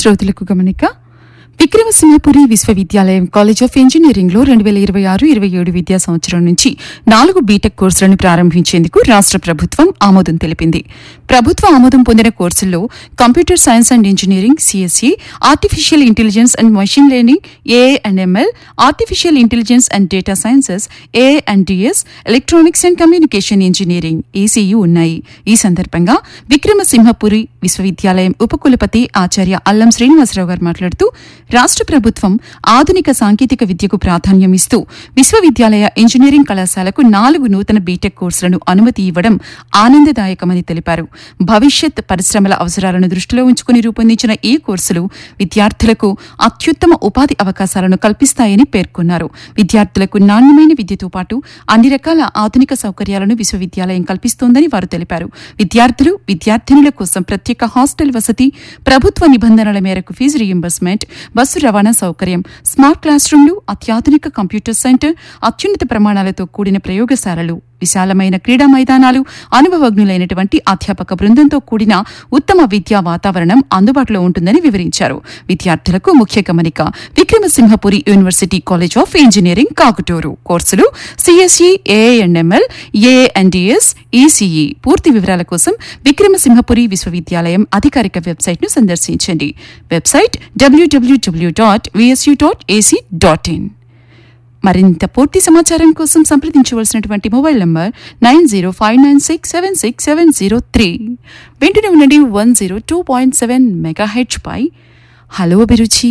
శ్రోతలకు గమనిక విక్రమసింహపురి విశ్వవిద్యాలయం కాలేజ్ ఆఫ్ ఇంజనీరింగ్ లో రెండు వేల ఇరవై ఆరు ఇరవై ఏడు విద్యా సంవత్సరం నుంచి నాలుగు బీటెక్ కోర్సులను ప్రారంభించేందుకు రాష్ట్ర ప్రభుత్వం ఆమోదం తెలిపింది ప్రభుత్వ ఆమోదం పొందిన కోర్సుల్లో computer science and engineering CSE artificial intelligence and machine learning AI and ML artificial intelligence and data sciences AI and DS electronics and communication engineering ECE ఉన్నాయి ఈ సందర్భంగా విక్రమసింహపురి విశ్వవిద్యాలయం ఉపకులపతి ఆచార్య అల్లం శ్రీనివాసరావు గారు మాట్లాడుతూ రాష్ట్ర ప్రభుత్వం ఆధునిక సాంకేతిక విద్యకు ప్రాధాన్యం ఇస్తూ విశ్వవిద్యాలయ ఇంజనీరింగ్ కళాశాలకు నాలుగు నూతన బీటెక్ కోర్సులను అనుమతి ఇవ్వడం ఆనందదాయకమని తెలిపారు భవిష్యత్ పరిశ్రమల అవసరాలను దృష్టిలో ఉంచుకుని రూపొందించిన ఈ కోర్సులు విద్యార్థులకు అత్యుత్తమ ఉపాధి అవకాశాలను కల్పిస్తాయని పేర్కొన్నారు విద్యార్థులకు నాణ్యమైన విద్యతో పాటు అన్ని రకాల ఆధునిక సౌకర్యాలను విశ్వవిద్యాలయం కల్పిస్తోందని వారు తెలిపారు విద్యార్థులు విద్యార్థినుల కోసం ప్రత్యేక హాస్టల్ వసతి ప్రభుత్వ నిబంధనల మేరకు ఫీజు రియంబర్స్మెంట్ బస్సు రవాణా సౌకర్యం స్మార్ట్ క్లాస్ రూమ్లు అత్యాధునిక కంప్యూటర్ సెంటర్ అత్యున్నత ప్రమాణాలతో కూడిన ప్రయోగశాలలు విశాలమైన క్రీడా మైదానాలు అనుభవజ్ఞులైనటువంటి అధ్యాపక బృందంతో కూడిన ఉత్తమ విద్యా వాతావరణం అందుబాటులో ఉంటుందని వివరించారు విద్యార్థులకు ముఖ్య గమనిక Vikrama Simhapuri university college of engineering Kakutur కోర్సులు సిఎస్ఈ ఏఎన్ఎంఎల్ ఏఎన్డిఎస్ ఈసీఈ పూర్తి వివరాల కోసం విక్రమసింహపురి విశ్వవిద్యాలయం అధికారిక వెబ్సైట్ను సందర్శించండి website WWW dot VSU dot AC dot in మరింత పూర్తి సమాచారం కోసం సంప్రదించవలసినటువంటి mobile number nine zero five nine six seven six seven zero three వెంటనే ఉండండి one zero two point seven మెగా హెచ్ పై హలో అభిరుచి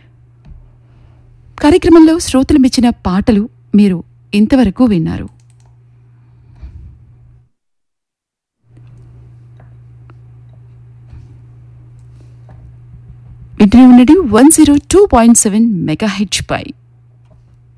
కార్యక్రమంలో శ్రోతలు మెచ్చిన పాటలు మీరు ఇంతవరకు విన్నారు వింటూనే ఉండండి one zero two point seven మెగా హెచ్ పై